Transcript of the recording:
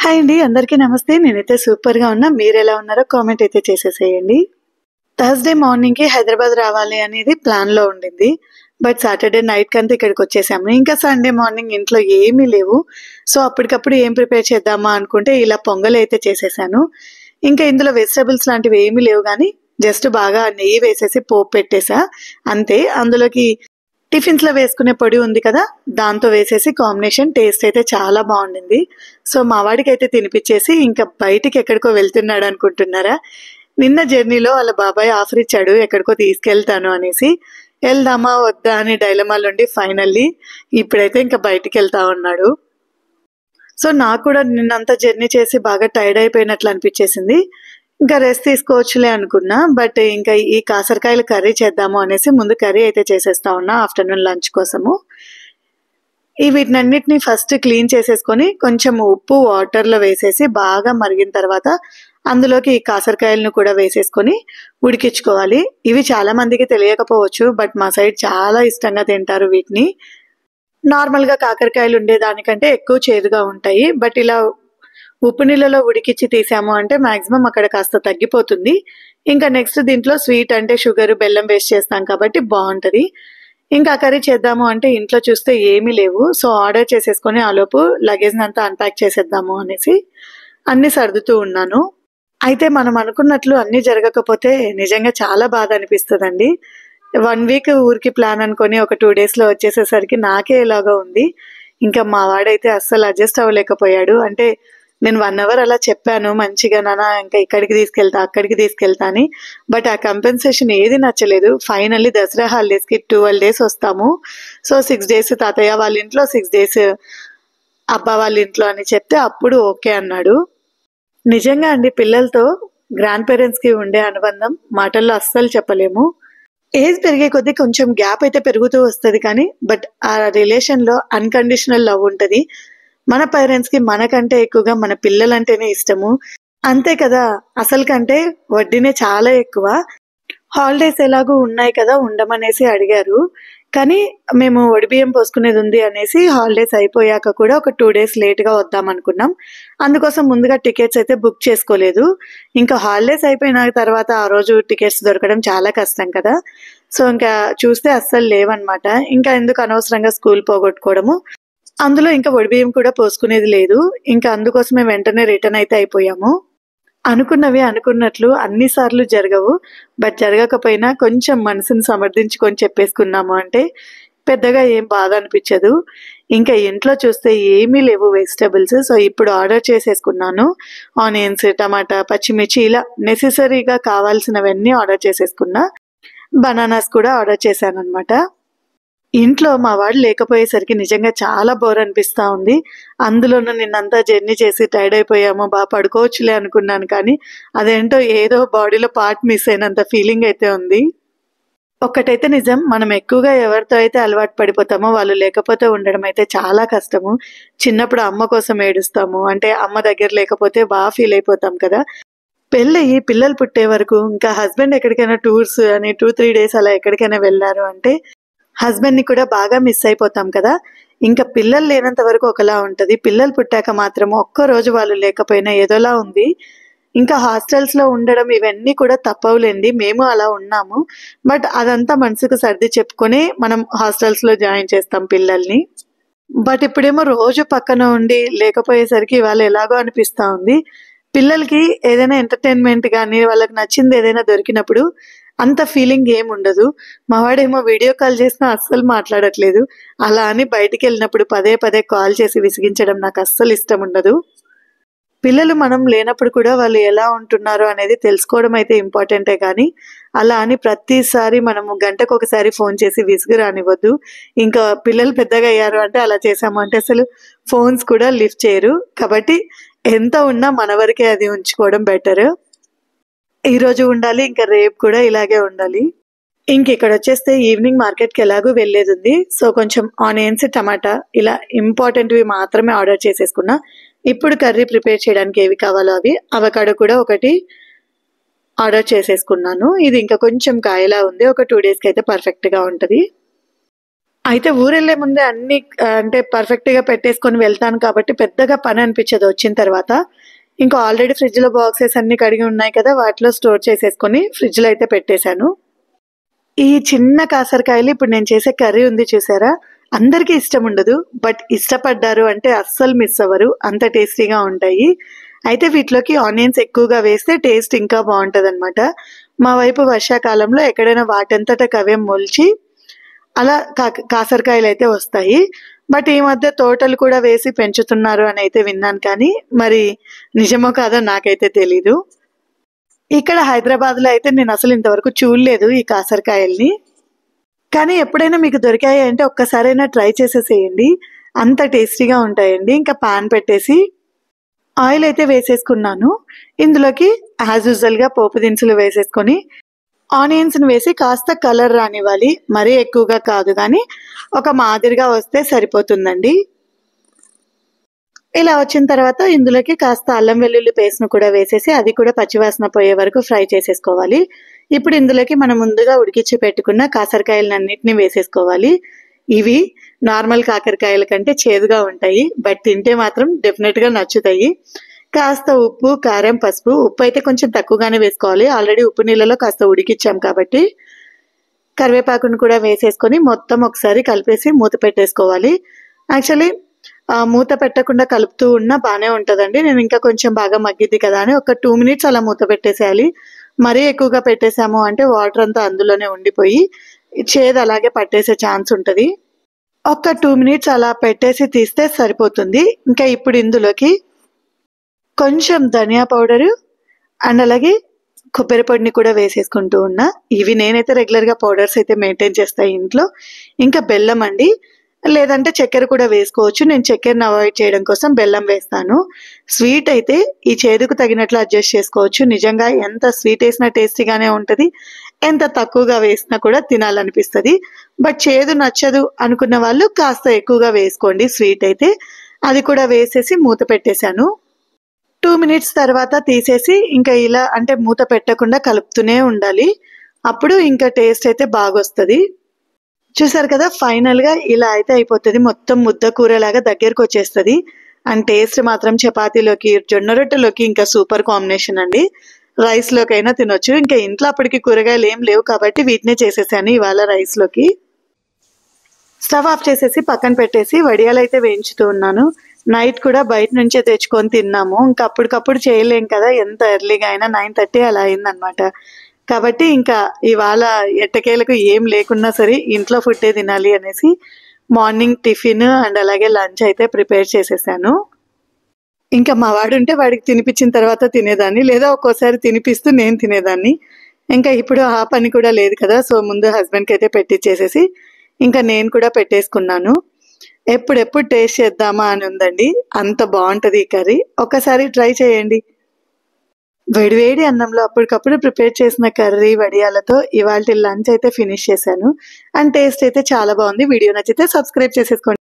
hi అండి అందరికీ నమస్తే నేనైతే సూపర్గా ఉన్నా మీరు ఎలా ఉన్నారో కామెంట్ అయితే చేసేసేయండి థర్స్డే మార్నింగ్కి హైదరాబాద్ రావాలి అనేది ప్లాన్లో ఉండింది బట్ సాటర్డే నైట్ కంతా ఇక్కడికి వచ్చేసాము ఇంకా సండే మార్నింగ్ ఇంట్లో ఏమీ లేవు సో అప్పటికప్పుడు ఏం ప్రిపేర్ చేద్దామా అనుకుంటే ఇలా పొంగల్ అయితే చేసేసాను ఇంకా ఇందులో వెజిటబుల్స్ లాంటివి ఏమీ లేవు కానీ జస్ట్ బాగా నెయ్యి వేసేసి పోపు పెట్టేసా అంతే అందులోకి టిఫిన్స్ లో వేసుకునే పొడి ఉంది కదా దాంతో వేసేసి కాంబినేషన్ టేస్ట్ అయితే చాలా బాగుండింది సో మా వాడికి అయితే తినిపించేసి ఇంకా బయటికి ఎక్కడికో వెళ్తున్నాడు అనుకుంటున్నారా నిన్న జర్నీలో వాళ్ళ బాబాయ్ ఆఫర్ ఇచ్చాడు ఎక్కడికో తీసుకెళ్తాను అనేసి వెళ్దామా వద్దా అని డైలమాలు ఉండి ఫైనల్లీ ఇప్పుడైతే ఇంకా బయటికి వెళ్తా ఉన్నాడు సో నాకు కూడా నిన్నంతా జర్నీ చేసి బాగా టైర్డ్ అయిపోయినట్లు అనిపించేసింది ఇంకా రెస్ట్ తీసుకోవచ్చులే అనుకున్నా బట్ ఇంకా ఈ కాసరకాయలు కర్రీ చేద్దాము అనేసి ముందు కర్రీ అయితే చేసేస్తా ఉన్నా ఆఫ్టర్నూన్ లంచ్ కోసము ఈ వీటినన్నిటిని ఫస్ట్ క్లీన్ చేసేసుకొని కొంచెం ఉప్పు వాటర్లో వేసేసి బాగా మరిగిన తర్వాత అందులోకి ఈ కాసరకాయలను కూడా వేసేసుకొని ఉడికించుకోవాలి ఇవి చాలా మందికి తెలియకపోవచ్చు బట్ మా సైడ్ చాలా ఇష్టంగా తింటారు వీటిని నార్మల్గా కాకరకాయలు ఉండే దానికంటే ఎక్కువ చేదుగా ఉంటాయి బట్ ఇలా ఉప్పు నీళ్ళలో ఉడికిచ్చి తీసాము అంటే మాక్సిమం అక్కడ కాస్త తగ్గిపోతుంది ఇంకా నెక్స్ట్ దీంట్లో స్వీట్ అంటే షుగర్ బెల్లం వేస్ట్ చేస్తాం కాబట్టి బాగుంటుంది ఇంకా కర్రీ చేద్దాము అంటే ఇంట్లో చూస్తే ఏమీ లేవు సో ఆర్డర్ చేసేసుకొని ఆలోపు లగేజ్ అంతా అన్పాక్ చేసేద్దాము అనేసి అన్ని సర్దుతూ ఉన్నాను అయితే మనం అనుకున్నట్లు అన్ని జరగకపోతే నిజంగా చాలా బాధ అనిపిస్తుందండి వన్ వీక్ ఊరికి ప్లాన్ అనుకొని ఒక టూ డేస్లో వచ్చేసేసరికి నాకే ఎలాగా ఉంది ఇంకా మా వాడైతే అస్సలు అడ్జస్ట్ అవ్వలేకపోయాడు అంటే నేను వన్ అవర్ అలా చెప్పాను మంచిగా నాన్న ఇంకా ఇక్కడికి తీసుకెళ్తా అక్కడికి తీసుకెళ్తా అని బట్ ఆ కంపెన్సేషన్ ఏది నచ్చలేదు ఫైనల్లీ దసరా హాలిడేస్కి ట్వెల్వ్ డేస్ వస్తాము సో సిక్స్ డేస్ తాతయ్య వాళ్ళ ఇంట్లో సిక్స్ డేస్ అబ్బా వాళ్ళ ఇంట్లో అని చెప్తే అప్పుడు ఓకే అన్నాడు నిజంగా అండి పిల్లలతో గ్రాండ్ పేరెంట్స్కి ఉండే అనుబంధం మాటల్లో అస్సలు చెప్పలేము ఏజ్ పెరిగే కొద్దీ కొంచెం గ్యాప్ అయితే పెరుగుతూ వస్తుంది కానీ బట్ ఆ రిలేషన్లో అన్కండిషనల్ లవ్ ఉంటుంది మన పేరెంట్స్కి మనకంటే ఎక్కువగా మన పిల్లలంటేనే ఇష్టము అంతే కదా అసలు కంటే వడ్డీనే చాలా ఎక్కువ హాలిడేస్ ఎలాగో ఉన్నాయి కదా ఉండమనేసి అడిగారు కానీ మేము బియ్యం పోసుకునేది ఉంది అనేసి హాలిడేస్ అయిపోయాక కూడా ఒక టూ డేస్ లేట్గా వద్దాం అనుకున్నాం అందుకోసం ముందుగా టికెట్స్ అయితే బుక్ చేసుకోలేదు ఇంకా హాలిడేస్ అయిపోయిన తర్వాత ఆ రోజు టికెట్స్ దొరకడం చాలా కష్టం కదా సో ఇంకా చూస్తే అస్సలు లేవన్నమాట ఇంకా ఎందుకు అనవసరంగా స్కూల్ పోగొట్టుకోవడము అందులో ఇంకా బియ్యం కూడా పోసుకునేది లేదు ఇంకా అందుకోసమే వెంటనే రిటర్న్ అయితే అయిపోయాము అనుకున్నవి అనుకున్నట్లు అన్నిసార్లు జరగవు బట్ జరగకపోయినా కొంచెం మనసుని సమర్థించుకొని చెప్పేసుకున్నాము అంటే పెద్దగా ఏం బాధ అనిపించదు ఇంకా ఇంట్లో చూస్తే ఏమీ లేవు వెజిటబుల్స్ సో ఇప్పుడు ఆర్డర్ చేసేసుకున్నాను ఆనియన్స్ టమాటా పచ్చిమిర్చి ఇలా నెసెసరీగా కావాల్సినవన్నీ ఆర్డర్ చేసేసుకున్నా బనానాస్ కూడా ఆర్డర్ చేశాను అనమాట ఇంట్లో మా వాడు లేకపోయేసరికి నిజంగా చాలా బోర్ అనిపిస్తా ఉంది అందులోనూ నిన్నంతా జర్నీ చేసి టైర్డ్ అయిపోయాము బాగా పడుకోవచ్చులే అనుకున్నాను కానీ అదేంటో ఏదో బాడీలో పార్ట్ మిస్ అయినంత ఫీలింగ్ అయితే ఉంది ఒక్కటైతే నిజం మనం ఎక్కువగా ఎవరితో అయితే అలవాటు పడిపోతామో వాళ్ళు లేకపోతే ఉండడం అయితే చాలా కష్టము చిన్నప్పుడు అమ్మ కోసం ఏడుస్తాము అంటే అమ్మ దగ్గర లేకపోతే బాగా ఫీల్ అయిపోతాం కదా పెళ్ళయి పిల్లలు పుట్టే వరకు ఇంకా హస్బెండ్ ఎక్కడికైనా టూర్స్ అని టూ త్రీ డేస్ అలా ఎక్కడికైనా వెళ్ళారు అంటే హస్బెండ్ ని కూడా బాగా మిస్ అయిపోతాం కదా ఇంకా పిల్లలు లేనంత వరకు ఒకలా ఉంటది పిల్లలు పుట్టాక మాత్రం ఒక్క రోజు వాళ్ళు లేకపోయినా ఏదోలా ఉంది ఇంకా హాస్టల్స్ లో ఉండడం ఇవన్నీ కూడా తప్పవులేండి మేము అలా ఉన్నాము బట్ అదంతా మనసుకు సర్ది చెప్పుకొని మనం హాస్టల్స్ లో జాయిన్ చేస్తాం పిల్లల్ని బట్ ఇప్పుడేమో రోజు పక్కన ఉండి లేకపోయేసరికి వాళ్ళు ఎలాగో అనిపిస్తా ఉంది పిల్లలకి ఏదైనా ఎంటర్టైన్మెంట్ కానీ వాళ్ళకి నచ్చింది ఏదైనా దొరికినప్పుడు అంత ఫీలింగ్ ఏం ఉండదు మావాడేమో వీడియో కాల్ చేసినా అస్సలు మాట్లాడట్లేదు అలా అని బయటికి వెళ్ళినప్పుడు పదే పదే కాల్ చేసి విసిగించడం నాకు అస్సలు ఇష్టం ఉండదు పిల్లలు మనం లేనప్పుడు కూడా వాళ్ళు ఎలా ఉంటున్నారో అనేది తెలుసుకోవడం అయితే ఇంపార్టెంటే కానీ అలా అని ప్రతిసారి మనము గంటకు ఒకసారి ఫోన్ చేసి విసుగు రానివ్వద్దు ఇంకా పిల్లలు పెద్దగా అయ్యారు అంటే అలా చేసాము అంటే అసలు ఫోన్స్ కూడా లిఫ్ట్ చేయరు కాబట్టి ఎంత ఉన్నా మన వరకే అది ఉంచుకోవడం బెటర్ ఈ రోజు ఉండాలి ఇంకా రేపు కూడా ఇలాగే ఉండాలి ఇంక ఇక్కడ వచ్చేస్తే ఈవినింగ్ మార్కెట్కి ఎలాగూ వెళ్ళేది ఉంది సో కొంచెం ఆనియన్స్ టమాటా ఇలా ఇంపార్టెంట్వి మాత్రమే ఆర్డర్ చేసేసుకున్నా ఇప్పుడు కర్రీ ప్రిపేర్ చేయడానికి ఏవి కావాలో అవి అవకాడో కూడా ఒకటి ఆర్డర్ చేసేసుకున్నాను ఇది ఇంకా కొంచెం కాయలా ఉంది ఒక టూ డేస్కి అయితే పర్ఫెక్ట్గా ఉంటుంది అయితే ఊరెళ్ళే ముందే అన్ని ఆ, అంటే పర్ఫెక్ట్గా పెట్టేసుకొని వెళ్తాను కాబట్టి పెద్దగా పని అనిపించదు వచ్చిన తర్వాత ఇంకా ఆల్రెడీ ఫ్రిడ్జ్లో బాక్సెస్ అన్ని కడిగి ఉన్నాయి కదా వాటిలో స్టోర్ చేసేసుకొని ఫ్రిడ్జ్లో అయితే పెట్టేశాను ఈ చిన్న కాసరకాయలు ఇప్పుడు నేను చేసే కర్రీ ఉంది చూసారా అందరికీ ఇష్టం ఉండదు బట్ ఇష్టపడ్డారు అంటే అస్సలు మిస్ అవ్వరు అంత టేస్టీగా ఉంటాయి అయితే వీటిలోకి ఆనియన్స్ ఎక్కువగా వేస్తే టేస్ట్ ఇంకా బాగుంటుంది అనమాట మా వైపు వర్షాకాలంలో ఎక్కడైనా వాటంతటకు అవే మొలిచి అలా కా కాసరకాయలు అయితే వస్తాయి బట్ ఈ మధ్య తోటలు కూడా వేసి పెంచుతున్నారు అని అయితే విన్నాను కానీ మరి నిజమో కాదో నాకైతే తెలీదు ఇక్కడ హైదరాబాద్లో అయితే నేను అసలు ఇంతవరకు చూడలేదు ఈ కాసరకాయల్ని కానీ ఎప్పుడైనా మీకు దొరికాయి అంటే ఒక్కసారైనా ట్రై చేసేసేయండి అంత టేస్టీగా ఉంటాయండి ఇంకా పాన్ పెట్టేసి ఆయిల్ అయితే వేసేసుకున్నాను ఇందులోకి యాజ్ యూజువల్గా పోపు దినుసులు వేసేసుకొని ఆనియన్స్ని వేసి కాస్త కలర్ రానివ్వాలి మరీ ఎక్కువగా కాదు కానీ ఒక మాదిరిగా వస్తే సరిపోతుందండి ఇలా వచ్చిన తర్వాత ఇందులోకి కాస్త అల్లం వెల్లుల్లి పేస్ట్ను కూడా వేసేసి అది కూడా పచ్చివాసన పోయే వరకు ఫ్రై చేసేసుకోవాలి ఇప్పుడు ఇందులోకి మనం ముందుగా ఉడికించి పెట్టుకున్న కాసరకాయలన్నింటినీ వేసేసుకోవాలి ఇవి నార్మల్ కాకరకాయల కంటే చేదుగా ఉంటాయి బట్ తింటే మాత్రం డెఫినెట్గా నచ్చుతాయి కాస్త ఉప్పు కారం పసుపు ఉప్పు అయితే కొంచెం తక్కువగానే వేసుకోవాలి ఆల్రెడీ ఉప్పు నీళ్ళలో కాస్త ఉడికిచ్చాం కాబట్టి కరివేపాకును కూడా వేసేసుకొని మొత్తం ఒకసారి కలిపేసి మూత పెట్టేసుకోవాలి యాక్చువల్లీ మూత పెట్టకుండా కలుపుతూ ఉన్నా బాగానే ఉంటుందండి నేను ఇంకా కొంచెం బాగా మగ్గిద్ది కదా అని ఒక టూ మినిట్స్ అలా మూత పెట్టేసేయాలి మరీ ఎక్కువగా పెట్టేసాము అంటే వాటర్ అంతా అందులోనే ఉండిపోయి చేదు అలాగే పట్టేసే ఛాన్స్ ఉంటుంది ఒక టూ మినిట్స్ అలా పెట్టేసి తీస్తే సరిపోతుంది ఇంకా ఇప్పుడు ఇందులోకి కొంచెం ధనియా పౌడరు అండ్ అలాగే కొబ్బరి పొడిని కూడా వేసేసుకుంటూ ఉన్నా ఇవి నేనైతే రెగ్యులర్గా పౌడర్స్ అయితే మెయింటైన్ చేస్తాను ఇంట్లో ఇంకా బెల్లం అండి లేదంటే చక్కెర కూడా వేసుకోవచ్చు నేను చక్కెరని అవాయిడ్ చేయడం కోసం బెల్లం వేస్తాను స్వీట్ అయితే ఈ చేదుకు తగినట్లు అడ్జస్ట్ చేసుకోవచ్చు నిజంగా ఎంత స్వీట్ వేసినా టేస్టీగానే ఉంటుంది ఎంత తక్కువగా వేసినా కూడా తినాలనిపిస్తుంది బట్ చేదు నచ్చదు అనుకున్న వాళ్ళు కాస్త ఎక్కువగా వేసుకోండి స్వీట్ అయితే అది కూడా వేసేసి మూత పెట్టేశాను టూ మినిట్స్ తర్వాత తీసేసి ఇంకా ఇలా అంటే మూత పెట్టకుండా కలుపుతూనే ఉండాలి అప్పుడు ఇంకా టేస్ట్ అయితే బాగొస్తుంది చూసారు కదా ఫైనల్ గా ఇలా అయితే అయిపోతుంది మొత్తం ముద్ద కూరలాగా దగ్గరకు వచ్చేస్తుంది అండ్ టేస్ట్ మాత్రం చపాతీలోకి జొన్న రొట్టెలోకి ఇంకా సూపర్ కాంబినేషన్ అండి రైస్ లోకైనా తినొచ్చు ఇంకా ఇంట్లో అప్పటికి కూరగాయలు ఏం లేవు కాబట్టి వీటినే చేసేసాను ఇవాళ రైస్ లోకి స్టవ్ ఆఫ్ చేసేసి పక్కన పెట్టేసి వడియాలు అయితే వేయించుతూ ఉన్నాను నైట్ కూడా బయట నుంచే తెచ్చుకొని తిన్నాము ఇంకా అప్పటికప్పుడు చేయలేం కదా ఎంత ఎర్లీగా అయినా నైన్ థర్టీ అలా అయిందనమాట కాబట్టి ఇంకా ఇవాళ ఎట్టకేలకు ఏం లేకున్నా సరే ఇంట్లో ఫుడ్డే తినాలి అనేసి మార్నింగ్ టిఫిన్ అండ్ అలాగే లంచ్ అయితే ప్రిపేర్ చేసేసాను ఇంకా మా వాడు ఉంటే వాడికి తినిపించిన తర్వాత తినేదాన్ని లేదా ఒక్కోసారి తినిపిస్తూ నేను తినేదాన్ని ఇంకా ఇప్పుడు ఆ పని కూడా లేదు కదా సో ముందు హస్బెండ్కి అయితే పెట్టించేసేసి ఇంకా నేను కూడా పెట్టేసుకున్నాను ఎప్పుడెప్పుడు టేస్ట్ చేద్దామా అని ఉందండి అంత బాగుంటుంది ఈ కర్రీ ఒకసారి ట్రై చేయండి వేడివేడి అన్నంలో అప్పటికప్పుడు ప్రిపేర్ చేసిన కర్రీ వడియాలతో ఇవాళ లంచ్ అయితే ఫినిష్ చేశాను అండ్ టేస్ట్ అయితే చాలా బాగుంది వీడియో నచ్చితే సబ్స్క్రైబ్ చేసేసుకోండి